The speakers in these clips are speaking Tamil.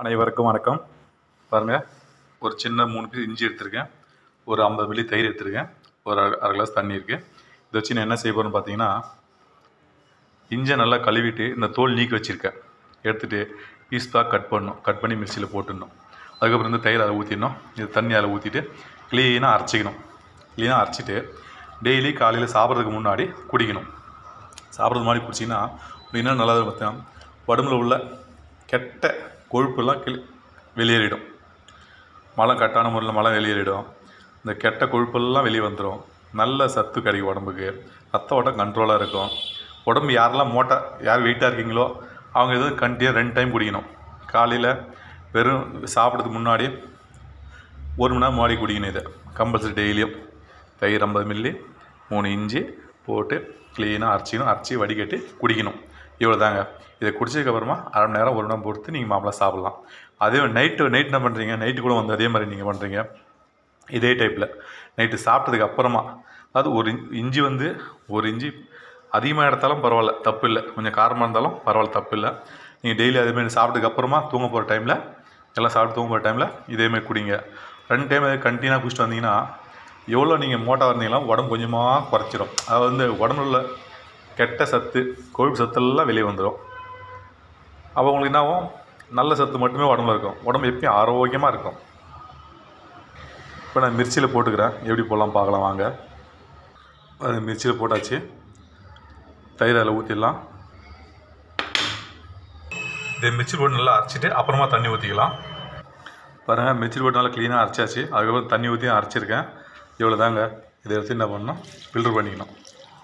அனைவருக்கும் வணக்கம் பாருங்கள் ஒரு சின்ன மூணு பீஸ் இஞ்சி எடுத்திருக்கேன் ஒரு ஐம்பது மில்லி தயிர் எடுத்திருக்கேன் ஒரு அரை அரை கிளாஸ் தண்ணி இருக்குது இதை வச்சு நான் என்ன செய்ய போகிறேன்னு பார்த்தீங்கன்னா இஞ்சை நல்லா கழுவிட்டு இந்த தோல் நீக்கி வச்சுருக்கேன் எடுத்துகிட்டு பீஸ் பேக் கட் பண்ணணும் கட் பண்ணி மிக்சியில் போட்டுடணும் அதுக்கப்புறம் இந்த தயிர் அதை ஊற்றிடணும் இது தண்ணி அதில் ஊற்றிட்டு க்ளீனாக அரைச்சிக்கணும் க்ளீனாக அரைச்சிட்டு டெய்லி காலையில் சாப்பிட்றதுக்கு முன்னாடி குடிக்கணும் சாப்பிட்றது மாதிரி குடிச்சிங்கன்னா என்ன நல்லது பார்த்தீங்கன்னா உடம்புல உள்ள கெட்ட கொழுப்பெல்லாம் கிளி வெளியேறிடும் மலம் கரெக்டான முறையில் மலம் வெளியேறிடும் இந்த கெட்ட கொழுப்பெல்லாம் வெளியே வந்துடும் நல்ல சத்து கிடைக்கும் உடம்புக்கு ரத்த ஓட்டம் கண்ட்ரோலாக இருக்கும் உடம்பு யாரெல்லாம் மோட்டா யார் வெயிட்டாக இருக்கீங்களோ அவங்க எதுவும் கண்டிப்பாக ரெண்டு டைம் குடிக்கணும் காலையில் வெறும் சாப்பிட்றதுக்கு முன்னாடி ஒரு மணி நேரம் முன்னாடி குடிக்கணும் இதை கம்பல்சரி டெய்லியும் தயிர் ஐம்பது மில்லி மூணு இஞ்சி போட்டு க்ளீனாக அரைச்சிக்கணும் அரைச்சி வடிகட்டி குடிக்கணும் இவ்வளோ தாங்க இதை குடிச்சதுக்கப்புறமா அரை மணி நேரம் ஒரு மணி நேரம் பொறுத்து நீங்கள் மாம்பழம் சாப்பிட்லாம் அதே நைட்டு நைட் என்ன பண்ணுறீங்க நைட்டு கூட வந்து அதே மாதிரி நீங்கள் பண்ணுறீங்க இதே டைப்பில் நைட்டு சாப்பிட்டதுக்கு அப்புறமா அதாவது ஒரு இஞ்- இஞ்சி வந்து ஒரு இஞ்சி அதிகமாக எடுத்தாலும் பரவாயில்ல தப்பு இல்லை கொஞ்சம் காரமாக இருந்தாலும் பரவாயில்ல தப்பு இல்லை நீங்கள் டெய்லி அதேமாதிரி சாப்பிட்டதுக்கு அப்புறமா தூங்க போகிற டைமில் எல்லாம் சாப்பிட்டு தூங்க போகிற டைமில் இதேமாதிரி குடிங்க ரெண்டு டைம் கண்டினியூவாக குடிச்சிட்டு வந்தீங்கன்னா எவ்வளோ நீங்கள் மோட்டாக இருந்தீங்களோ உடம்பு கொஞ்சமாக குறைச்சிரும் அது வந்து உடம்புல உள்ள கெட்ட சத்து கொழுப்பு சத்தெல்லாம் வெளியே வந்துடும் அப்போ உங்களுக்கு என்ன ஆகும் நல்ல சத்து மட்டுமே உடம்புல இருக்கும் உடம்பு எப்பயும் ஆரோக்கியமாக இருக்கும் இப்போ நான் மிர்ச்சியில் போட்டுக்கிறேன் எப்படி போடலாம் பார்க்கலாம் வாங்க அது மிர்ச்சியில் போட்டாச்சு தயிர் அதில் ஊற்றிடலாம் இதை மிர்ச்சி போட்டு நல்லா அரைச்சிட்டு அப்புறமா தண்ணி ஊற்றிக்கலாம் பாருங்கள் மிர்ச்சி போட்டு நல்லா க்ளீனாக அரைச்சாச்சு அதுக்கப்புறம் தண்ணி ஊற்றி அரைச்சிருக்கேன் இவ்வளோ தாங்க இதை எடுத்து என்ன பண்ணணும் ஃபில்டர் பண்ணிக்கணும்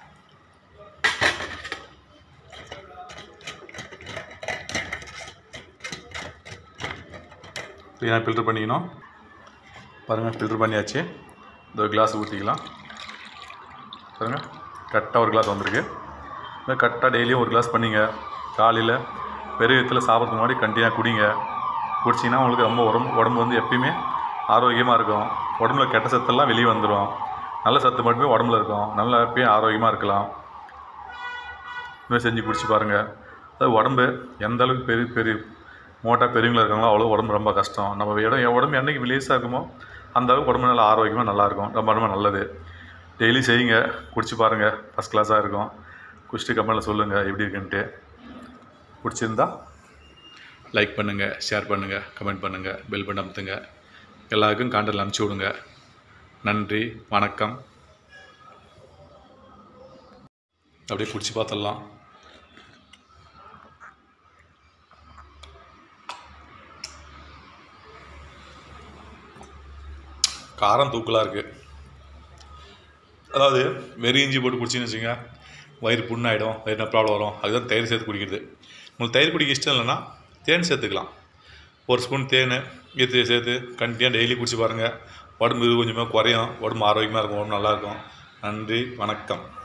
க்ளீனாக ஃபில்டர் பண்ணிக்கணும் பாருங்கள் ஃபில்டர் பண்ணியாச்சு இந்த ஒரு கிளாஸ் ஊற்றிக்கலாம் பாருங்கள் கரெக்டாக ஒரு கிளாஸ் வந்திருக்கு இந்த கரெக்டாக டெய்லியும் ஒரு கிளாஸ் பண்ணிங்க காலையில் பெருவியத்தில் சாப்பிட்றதுக்கு முன்னாடி கண்டினியூவாக குடிங்க குடிச்சிங்கன்னா உங்களுக்கு ரொம்ப உடம்பு உடம்பு வந்து எப்பயுமே ஆரோக்கியமாக இருக்கும் உடம்புல கெட்ட சத்தெல்லாம் வெளியே வந்துடும் நல்ல சத்து மட்டுமே உடம்புல இருக்கும் நல்லா எப்பயும் ஆரோக்கியமாக இருக்கலாம் இதுமாதிரி செஞ்சு குடிச்சு பாருங்கள் அதாவது உடம்பு எந்த அளவுக்கு பெரிய பெரிய மோட்டா பெரியவங்களா இருக்காங்களோ அவ்வளோ உடம்பு ரொம்ப கஷ்டம் நம்ம இடம் என் உடம்பு என்னைக்கு விலேஸாக இருக்குமோ அந்த அளவுக்கு உடம்பு நல்லா ஆரோக்கியமாக நல்லாயிருக்கும் ரொம்ப ரொம்ப நல்லது டெய்லி செய்யுங்க குடிச்சு பாருங்கள் ஃபஸ்ட் கிளாஸாக இருக்கும் குடிச்சிட்டு கமெண்ட்டில் சொல்லுங்கள் எப்படி இருக்குன்ட்டு பிடிச்சிருந்தா லைக் பண்ணுங்கள் ஷேர் பண்ணுங்கள் கமெண்ட் பண்ணுங்கள் பெல் பட்டன் அமுத்துங்க எல்லாருக்கும் காண்டல் அனுப்பிச்சி விடுங்க நன்றி வணக்கம் அப்படியே குடிச்சு பார்த்துடலாம் காரம் தூக்கலாக இருக்குது அதாவது வெறும் இஞ்சி போட்டு குடிச்சின்னு வச்சுங்க வயிறு புண்ணாயிடும் வயிறு ப்ராப்ளம் வரும் அதுதான் தயிர் சேர்த்து குடிக்கிறது உங்களுக்கு தயிர் குடிக்க இஷ்டம் இல்லைன்னா தேன் சேர்த்துக்கலாம் ஒரு ஸ்பூன் தேன் இது சேர்த்து கண்டிப்பாக டெய்லி குடிச்சு பாருங்கள் உடம்பு இது கொஞ்சமாக குறையும் உடம்பு ஆரோக்கியமாக இருக்கும் உடம்பு நல்லாயிருக்கும் நன்றி வணக்கம்